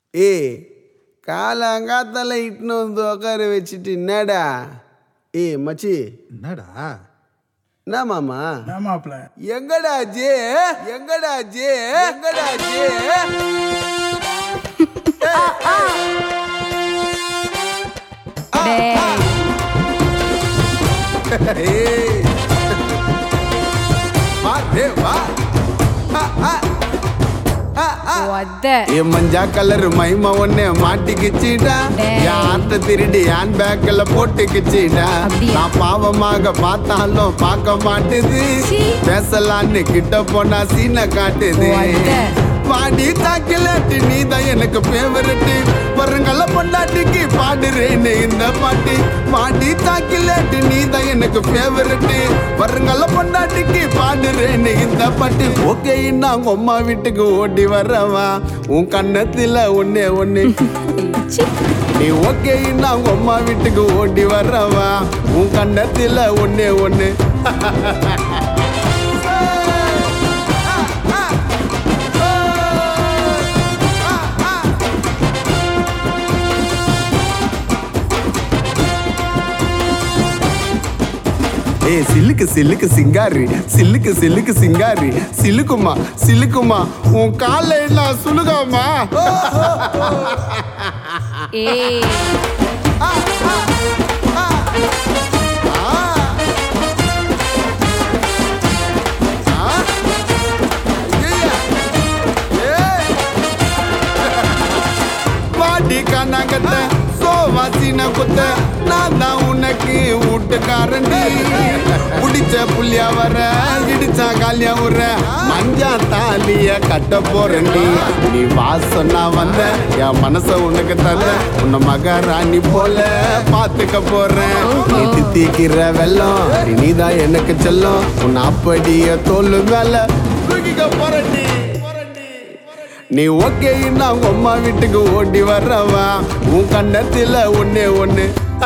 ஏய் காலங்காத்தால இட்டுன்னு வந்து உட்கார வச்சுட்டு என்னடா ஏய் மச்சி என்னடா என்ன மாமா என்ன மாப்பிள்ள எங்கடா ஜே எங்கடா ஜே எங்கடா ஜே ஏய். வா டே வா ஆ, ஆ. ஆ, ஆ. ஒத்த ஏ மஞ்சா கலர் மைமா ஒண்ணு மாட்டிக்கிச்சிடா டேய். யார்கிட்ட திருடி ஹேண்ட் பேக்ல போட்டுக்கிச்சிடா அப்படியா? நான் பாவமாக பார்த்தாலும் பார்க்க மாட்டுது சீ. பேசலான்னு கிட்ட போனா சீனை காட்டுது ஒத்த. வாடி தாக்கிலாட்டி நீ தான் எனக்கு ஃபேவரட் வருங்கால பொண்டாட்டிக்கு பாடுறேன்னு இந்த பாட்டு வாடி தாக்கிலாட்டி நீ தான் எனக்கு ஃபேவரட் வருங்கால பொண்டாட்டிக்கு பாடுறேன்னு இந்த பாட்டு ஓகே நான் அம்மா வீட்டுக்கு ஓடி வரவா உன் கண்ணத்துல ஒன்னே ஒண்ணு சி. நீ ஓகே நான் அம்மா வீட்டுக்கு ஓடி வரவா உன் கண்ணத்துல ஒன்னே ஒண்ணு ஏ சில்லுக்கு சில்லுக்கு சிங்காரி சில்லுக்கு சில்லுக்கு சிங்காரி சிலுக்குமா சிலுக்குமா உன் கால என்ன சுலுகாமா ஏய் பாட்டி காணாங்கத்த சோவாசின குத்த நான் தான் உனக்கு வீட்டுக்காரண்டி பிடிச்ச புள்ளியா வர இடிச்சா காலியா உற மஞ்சா தாலிய கட்ட போறண்டி நீ வா சொன்னா வந்த என் மனச உனக்கு தந்த உன்னை மகாராணி போல பாத்துக்க போறேன் நீ தித்திக்கிற வெள்ளம் நீதான் எனக்கு செல்லம் உன்னை அப்படியே தோல் மேல தூக்கிக்க போறண்டி நீ ஓகே நான் அம்மா வீட்டுக்கு ஓடி வர்றவா உன் கண்ணத்துல ஒன்னே ஒண்ணு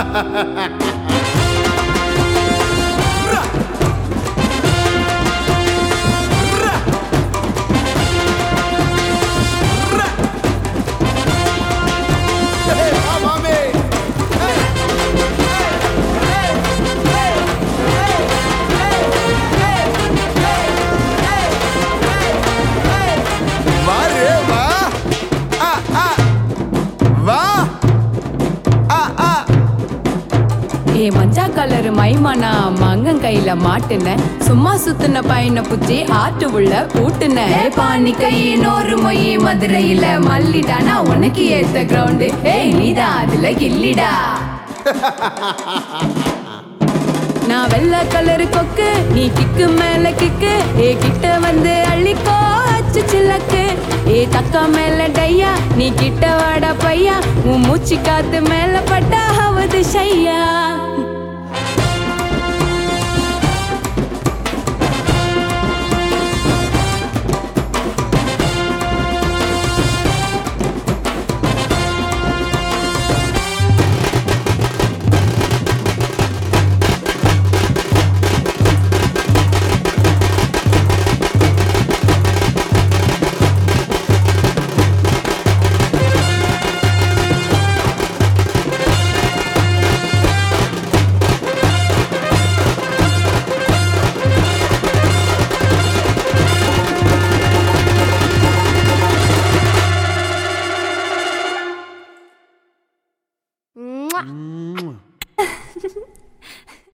வா ரே வா ஆ ஆ வா ஆ ஆ ஏ மஞ்சா கலர் மைமானா மங்கன் கையில மாட்டுன சும்மா சுத்துன பையனை புச்சி ஆட்டு உள்ள பூட்டுன பாணி கையே நோறு மொய் மதுரையில மல்லிடானா உனக்கு ஏத்த கிரவுண்டு ஏய் நீதான் அதுல கில்லிடா நான் வெள்ளை கலர் கொக்கு நீ கிக்கு மேல கிக்கு ஏ கிட்ட வந்து அள்ளிக்கோ அச்சு சில்லக்கு ஏ தக்கா மேல டையா நீ கிட்ட வாடா பையா உன் மூச்சு காத்து மேல பட்டா ஆவது ஷையா Mwah.